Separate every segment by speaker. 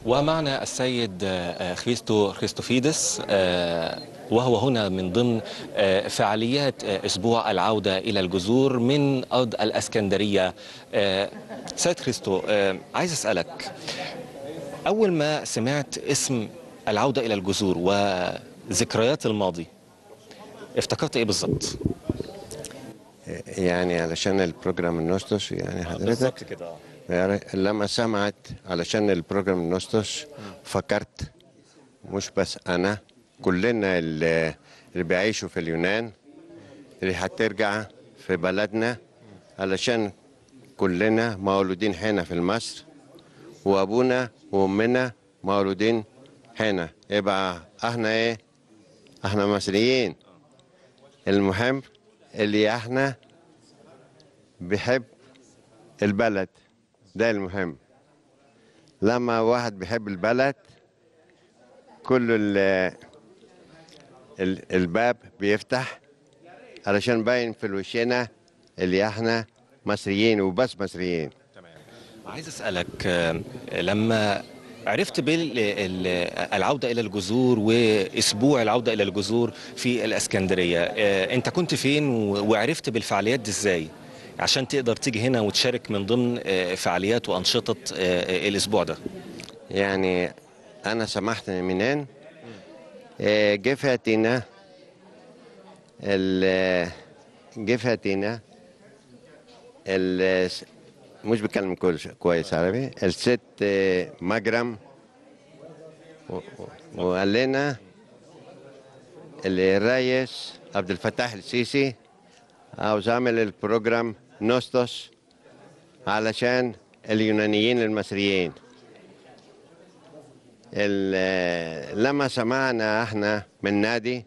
Speaker 1: ومعنا السيد خريستو خريستوفيدس وهو هنا من ضمن فعاليات اسبوع العوده الى الجذور من ارض الاسكندريه سيد خريستو عايز اسالك اول ما سمعت اسم العوده الى الجذور وذكريات الماضي افتكرت ايه بالظبط
Speaker 2: يعني علشان البروجرام النوستوس يعني حضرتك
Speaker 1: كده
Speaker 2: يعني لما سمعت علشان البروجرام النوستوس فكرت مش بس انا كلنا اللي, اللي بيعيشوا في اليونان اللي هترجع في بلدنا علشان كلنا مولودين هنا في مصر وابونا وامنا مولودين هنا يبقى احنا ايه احنا مصريين المهم اللي احنا بيحب البلد ده المهم لما واحد بيحب البلد كل ال ال الباب بيفتح علشان باين في وشنا اللي احنا مصريين وبس مصريين
Speaker 1: عايز اسالك لما عرفت بالعودة إلى الجذور وأسبوع العودة إلى الجذور في الأسكندرية أنت كنت فين وعرفت بالفعاليات دي إزاي عشان تقدر تيجي هنا وتشارك من ضمن فعاليات وأنشطة الأسبوع ده
Speaker 2: يعني أنا سمحت منين جه فاتنا جه فاتنا مش بتكلم كويس عربي الست مجرم وقال لنا الرئيس عبد الفتاح السيسي عاوز اعمل البروجرام نوستوس علشان اليونانيين المصريين لما سمعنا احنا من نادي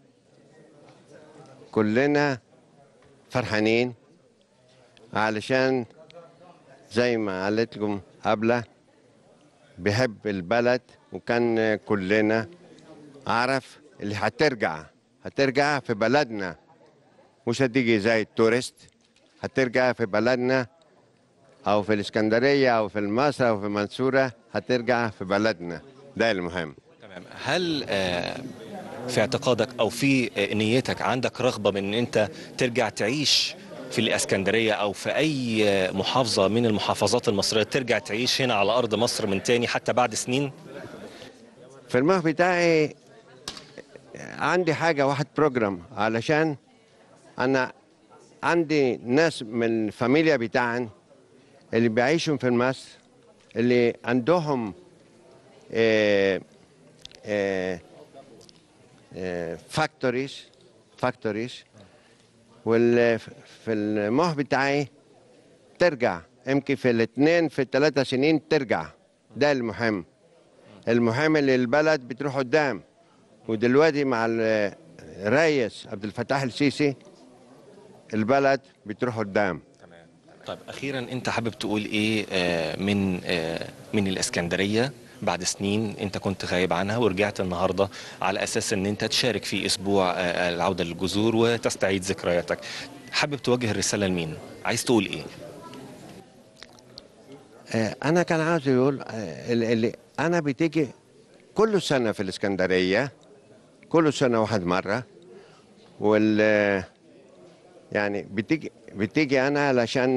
Speaker 2: كلنا فرحانين علشان زي ما قالت لكم قبله بيحب البلد وكان كلنا عرف اللي هترجع هترجع في بلدنا مش هتيجي زي التورست هترجع في بلدنا او في الاسكندريه او في مصر او في منصوره هترجع في بلدنا ده المهم
Speaker 1: تمام هل في اعتقادك او في نيتك عندك رغبه من ان انت ترجع تعيش في الاسكندريه او في اي محافظه من المحافظات المصريه ترجع تعيش هنا على ارض مصر من تاني حتى بعد سنين
Speaker 2: في المخ بتاعي عندي حاجه واحد بروجرام علشان انا عندي ناس من الفاميليا بتاعن اللي بيعيشوا في مصر اللي عندهم فاكتوريز فاكتوريز وال في المخ بتاعي ترجع يمكن في الاثنين في الثلاثة سنين ترجع ده المهم المهم اللي البلد بتروح قدام ودلوقتي مع الرئيس عبد الفتاح السيسي البلد بتروح قدام
Speaker 1: طيب اخيرا انت حابب تقول ايه من من الاسكندريه بعد سنين انت كنت غايب عنها ورجعت النهارده على اساس ان انت تشارك في اسبوع العوده للجذور وتستعيد ذكرياتك حابب توجه الرساله لمين عايز تقول ايه
Speaker 2: انا كان عاوز يقول اللي انا بتيجي كل سنه في الاسكندريه كل سنه واحد مره وال يعني بتيجي بتيجي انا علشان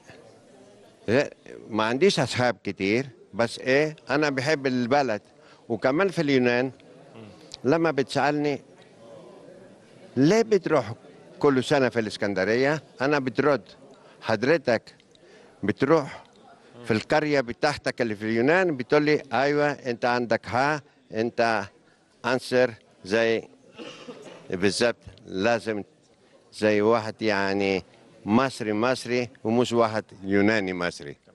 Speaker 2: ما عنديش اصحاب كتير بس ايه انا بحب البلد وكمان في اليونان لما بتسالني ليه بتروح كل سنه في الاسكندريه انا بترد حضرتك بتروح في القريه بتاعتك اللي في اليونان بتقول لي ايوه انت عندك ها انت انسر زي بالظبط لازم زي واحد يعني مصري مصري ومش واحد يوناني مصري